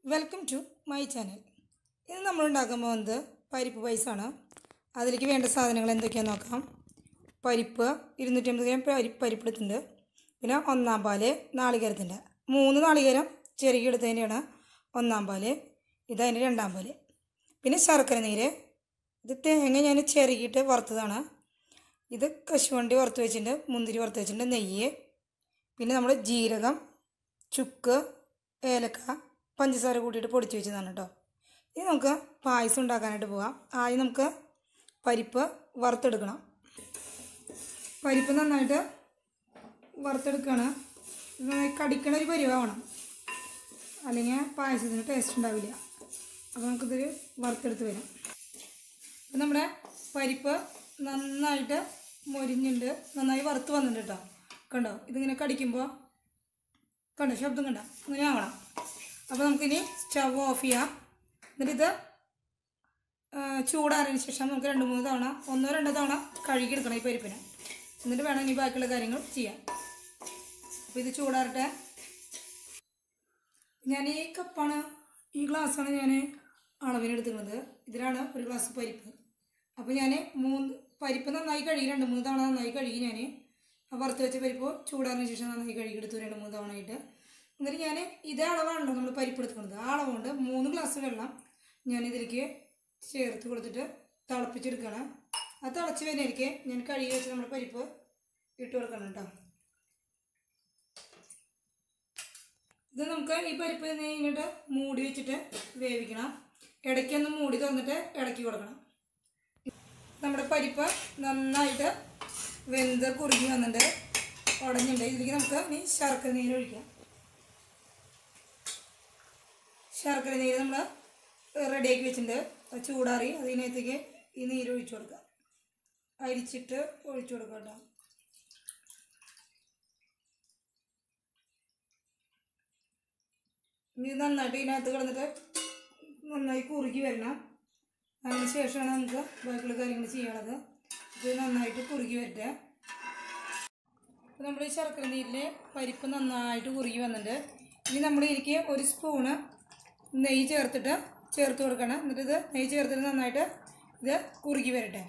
welcome to my channel ഇന്ന് നമ്മൾ ഉണ്ടാക്കാൻ പോകുന്നത് പരിപ്പ് പൈസാണ് അതിലേക്ക് വേണ്ട സാധനങ്ങൾ എന്തൊക്കെയാണെന്ന് നോക്കാം പരിപ്പ് ഇരുന്നൂറ്റമ്പത് ഗ്രാം പരി പരിപ്പ് എടുത്തിട്ടുണ്ട് പിന്നെ ഒന്നാം പാല് നാളികേരത്തിൻ്റെ മൂന്ന് നാളികേരം ചെറുകി എടുത്തതിൻ്റെയാണ് ഒന്നാം പാല് ഇതതിൻ്റെ രണ്ടാം പാല് പിന്നെ ശർക്കര നീര് ഇത് തേങ്ങ ഞാൻ ചെറുകിയിട്ട് വറുത്തതാണ് ഇത് കശുവണ്ടി വറുത്ത് വെച്ചിട്ടുണ്ട് മുന്തിരി വറുത്ത് വെച്ചിട്ടുണ്ട് നെയ്യ് പിന്നെ നമ്മൾ ജീരകം ചുക്ക് ഏലക്ക പഞ്ചസാര കൂട്ടിയിട്ട് പൊടിച്ച് വെച്ചതാണ് കേട്ടോ ഇനി നമുക്ക് പായസം ഉണ്ടാക്കാനായിട്ട് പോകാം ആദ്യം നമുക്ക് പരിപ്പ് വറുത്തെടുക്കണം പരിപ്പ് നന്നായിട്ട് വറുത്തെടുക്കുകയാണ് ഇത് നന്നായി കടിക്കണ ഒരു പരിവാവണം അല്ലെങ്കിൽ പായസത്തിന് ടേസ്റ്റ് ഉണ്ടാവില്ല അപ്പോൾ നമുക്കിതൊരു വറുത്തെടുത്ത് വരാം അപ്പം നമ്മുടെ പരിപ്പ് നന്നായിട്ട് മൊരിഞ്ഞുണ്ട് നന്നായി വറുത്ത് വന്നിട്ടുണ്ട് കേട്ടോ കണ്ടോ ഇതിങ്ങനെ കടിക്കുമ്പോൾ കണ്ടോ ശബ്ദം കണ്ടോ ഇങ്ങനെ ആവണം അപ്പോൾ നമുക്കിനി സ്റ്റവ് ഓഫ് ചെയ്യാം എന്നിട്ട് ഇത് ആ, ചൂടാറിയതിന് ശേഷം നമുക്ക് രണ്ട് മൂന്ന് തവണ ഒന്നോ രണ്ടോ തവണ കഴുകിയെടുക്കണം ഈ പരിപ്പിനെ എന്നിട്ട് വേണം ഇനി ബാക്കിയുള്ള കാര്യങ്ങൾ ചെയ്യാൻ അപ്പോൾ ഇത് ചൂടാറട്ടെ ഞാൻ ഈ കപ്പാണ് ഈ ഗ്ലാസ്സാണ് ഞാൻ അളവിനെടുത്തുള്ളത് ഇതിലാണ് ഒരു ഗ്ലാസ് പരിപ്പ് അപ്പോൾ ഞാൻ മൂന്ന് പരിപ്പ് നന്നായി കഴുകി രണ്ട് മൂന്ന് തവണ നന്നായി കഴുകി ഞാൻ ആ വറുത്ത് വെച്ച പരിപ്പ് ചൂടാറിന് ശേഷം നന്നായി കഴുകി എടുത്തു രണ്ട് മൂന്ന് തവണ ആയിട്ട് എന്നിട്ട് ഞാൻ ഇതേ അളവാണല്ലോ നമ്മൾ പരിപ്പ് എടുക്കുന്നത് ആ അളവുകൊണ്ട് മൂന്ന് ഗ്ലാസ് വെള്ളം ഞാൻ ഇതിലേക്ക് ചേർത്ത് കൊടുത്തിട്ട് തിളപ്പിച്ചെടുക്കണം ആ തിളച്ച് വരുന്നതിലേക്ക് ഞാൻ കഴുകി വെച്ച് നമ്മുടെ പരിപ്പ് ഇട്ട് കൊടുക്കണം കേട്ടോ ഇത് നമുക്ക് ഈ പരിപ്പ് കഴിഞ്ഞിട്ട് മൂടി വെച്ചിട്ട് വേവിക്കണം ഇടയ്ക്കൊന്ന് മൂടി തുറന്നിട്ട് ഇടയ്ക്ക് കൊടുക്കണം നമ്മുടെ പരിപ്പ് നന്നായിട്ട് വെന്ത് കുറുകി വന്നിട്ട് ഉടഞ്ഞിട്ടുണ്ട് ഇതിലേക്ക് നമുക്ക് ഇനി ശർക്കര നീര് ഒഴിക്കാം ശർക്കര നീര് നമ്മൾ റെഡിയാക്കി വെച്ചിട്ടുണ്ട് അത് ചൂടാറി അതിനകത്തേക്ക് ഈ നീര് ഒഴിച്ചു കൊടുക്കാം അരിച്ചിട്ട് ഒഴിച്ചു കൊടുക്കാം കേട്ടോ ഇനി ഇത് നന്നായിട്ട് ഇതിനകത്ത് കിടന്നിട്ട് നന്നായി കുറുകി വരണം അതിന് ശേഷമാണ് നമുക്ക് ബാക്കിയുള്ള കാര്യങ്ങൾ ചെയ്യണത് ഇത് നന്നായിട്ട് കുറുകി വരട്ടെ അപ്പോൾ നമ്മൾ ഈ ശർക്കര നീരിൽ പരിപ്പ് നന്നായിട്ട് കുറുകി വന്നിട്ടുണ്ട് ഇനി നമ്മൾ ഇതിലേക്ക് ഒരു സ്പൂണ് നെയ്യ് ചേർത്തിട്ട് ചേർത്ത് കൊടുക്കണം എന്നിട്ട് ഇത് നെയ്യ് ചേർത്തിട്ട് നന്നായിട്ട് ഇത് കുറുകി വരട്ടെ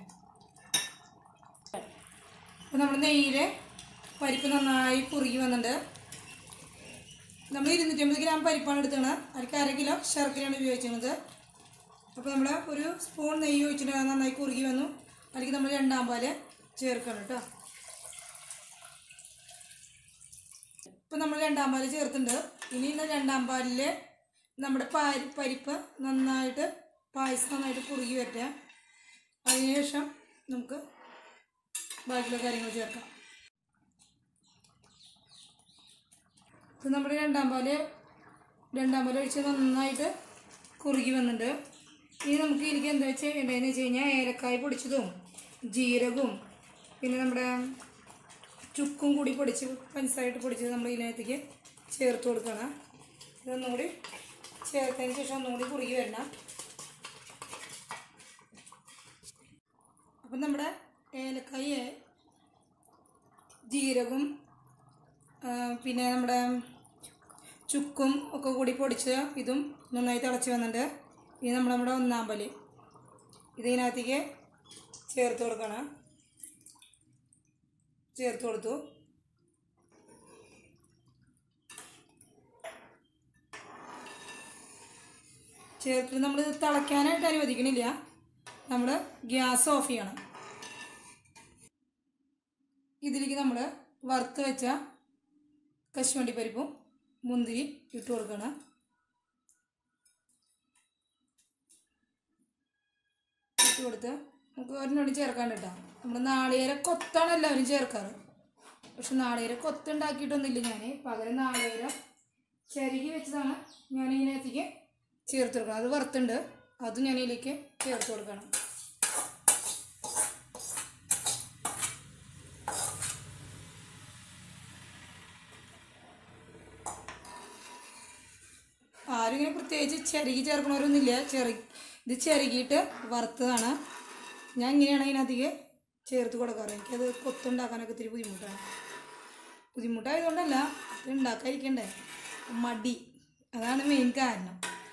അപ്പോൾ നമ്മൾ നെയ്യിൽ പരിപ്പ് നന്നായി കുറുകി വന്നിട്ടുണ്ട് നമ്മൾ ഇരുന്നൂറ്റമ്പത് ഗ്രാം പരിപ്പാണ് എടുത്തത് അതിലേക്ക് അര കിലോ ശർക്കരയാണ് ഉപയോഗിച്ചിരുന്നത് അപ്പോൾ നമ്മൾ ഒരു സ്പൂൺ നെയ്യ് ഒഴിച്ചിട്ട് അത് നന്നായി കുറുകി വന്നു അതിലേക്ക് നമ്മൾ രണ്ടാം പാല് ചേർക്കണം കേട്ടോ ഇപ്പം നമ്മൾ രണ്ടാം പാല് ചേർത്തിട്ടുണ്ട് ഇനി ഇന്ന് രണ്ടാം പാലിൽ നമ്മുടെ പാരി പരിപ്പ് നന്നായിട്ട് പായസം നന്നായിട്ട് കുറുകി വരട്ടെ അതിനുശേഷം നമുക്ക് ബാക്കിയുള്ള കാര്യങ്ങൾ ചേർക്കാം ഇത് നമ്മുടെ രണ്ടാം പാല് രണ്ടാം പാല് ഒഴിച്ച് നന്നായിട്ട് കുറുകി വന്നിട്ടുണ്ട് ഇനി നമുക്ക് എനിക്ക് എന്താ വെച്ച് ചെയ്യേണ്ടതെന്ന് വെച്ച് കഴിഞ്ഞാൽ ഏലക്കായ പൊടിച്ചതും ജീരകവും പിന്നെ നമ്മുടെ ചുക്കും കൂടി പൊടിച്ച് പഞ്ചസാരയിട്ട് പൊടിച്ചത് നമ്മൾ ഇതിനകത്തേക്ക് ചേർത്ത് കൊടുക്കണം ഇതൊന്നുകൂടി ചേർത്തതിന് ശേഷം ഒന്നുകൂടി കുറുകി വരണം അപ്പം നമ്മുടെ ഏലക്കായ ജീരകവും ആ, പിന്നെ നമ്മുടെ ചുക്കും ഒക്കെ കൂടി പൊടിച്ച് ഇതും നന്നായി തിളച്ച് വന്നിട്ടുണ്ട് ഇനി നമ്മൾ നമ്മുടെ ഒന്നാം പല് ഇതിനകത്തേക്ക് ചേർത്ത് കൊടുക്കണം ചേർത്ത് കൊടുത്തു ചേർത്തിട്ട് നമ്മൾ തിളയ്ക്കാനായിട്ട് അനുവദിക്കണില്ല നമ്മൾ ഗ്യാസ് ഓഫ് ചെയ്യണം ഇതിലേക്ക് നമ്മൾ വറുത്ത് വെച്ച കശുവണ്ടി പരിപ്പും മുന്തിരി ഇട്ട് കൊടുക്കണം ഇട്ട് കൊടുത്ത് നമുക്ക് ഒരെണ്ണോടി ചേർക്കാൻ കേട്ടോ നമ്മൾ നാളികേര കൊത്താണ് എല്ലാവരും ചേർക്കാറ് പക്ഷെ നാളികേര കൊത്ത് ഉണ്ടാക്കിയിട്ടൊന്നുമില്ല ഞാൻ പകരം നാളികേരം ചരുകി വെച്ചതാണ് ഞാൻ ഇതിനകത്തേക്ക് ചേർത്ത് കൊടുക്കണം അത് വറുത്തുണ്ട് അതും ഞാൻ ഇതിലേക്ക് ചേർത്ത് കൊടുക്കണം ആരും ഇങ്ങനെ പ്രത്യേകിച്ച് ചിരകി ചേർക്കണവരൊന്നുമില്ല ചെറി ഇത് ചിരകിയിട്ട് വറുത്തതാണ് ഞാൻ ഇങ്ങനെയാണ് ഇതിനകത്തേക്ക് ചേർത്ത് കൊടുക്കാറ് എനിക്കത് കൊത്തുണ്ടാക്കാനൊക്കെ ഇത്തിരി ബുദ്ധിമുട്ടാണ് ബുദ്ധിമുട്ടായതുകൊണ്ടല്ല ഇത് ഉണ്ടാക്കാതിരിക്കണ്ടേ മടി അതാണ് മെയിൻ കാരണം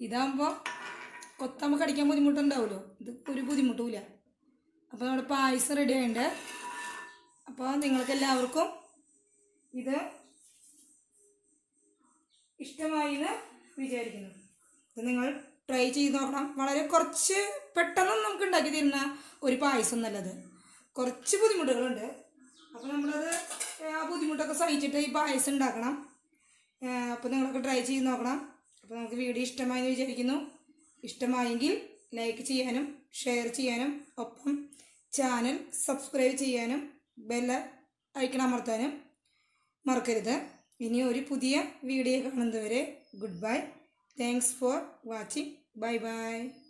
ഇതാകുമ്പോൾ കൊത്താകുമ്പോൾ കടിക്കാൻ ബുദ്ധിമുട്ടുണ്ടാവുമല്ലോ ഇത് ഒരു ബുദ്ധിമുട്ടുമില്ല അപ്പോൾ നമ്മുടെ പായസം റെഡി ആയിട്ടുണ്ട് അപ്പോൾ നിങ്ങൾക്ക് എല്ലാവർക്കും ഇത് ഇഷ്ടമായി എന്ന് വിചാരിക്കുന്നു ഇത് നിങ്ങൾ ട്രൈ ചെയ്ത് നോക്കണം വളരെ കുറച്ച് പെട്ടെന്ന് നമുക്ക് ഉണ്ടാക്കി തരുന്ന ഒരു പായസം നല്ലത് കുറച്ച് ബുദ്ധിമുട്ടുകളുണ്ട് അപ്പോൾ നമ്മളത് ആ ബുദ്ധിമുട്ടൊക്കെ സഹിച്ചിട്ട് ഈ പായസം ഉണ്ടാക്കണം അപ്പോൾ നിങ്ങളൊക്കെ ട്രൈ ചെയ്ത് നോക്കണം അപ്പോൾ നമുക്ക് വീഡിയോ ഇഷ്ടമായി എന്ന് വിചാരിക്കുന്നു ഇഷ്ടമായെങ്കിൽ ലൈക്ക് ചെയ്യാനും ഷെയർ ചെയ്യാനും ഒപ്പം ചാനൽ സബ്സ്ക്രൈബ് ചെയ്യാനും ബെല്ല ഐക്കൺ അമർത്താനും മറക്കരുത് ഇനി ഒരു പുതിയ വീഡിയോ കാണുന്നതുവരെ good bye thanks for watching bye by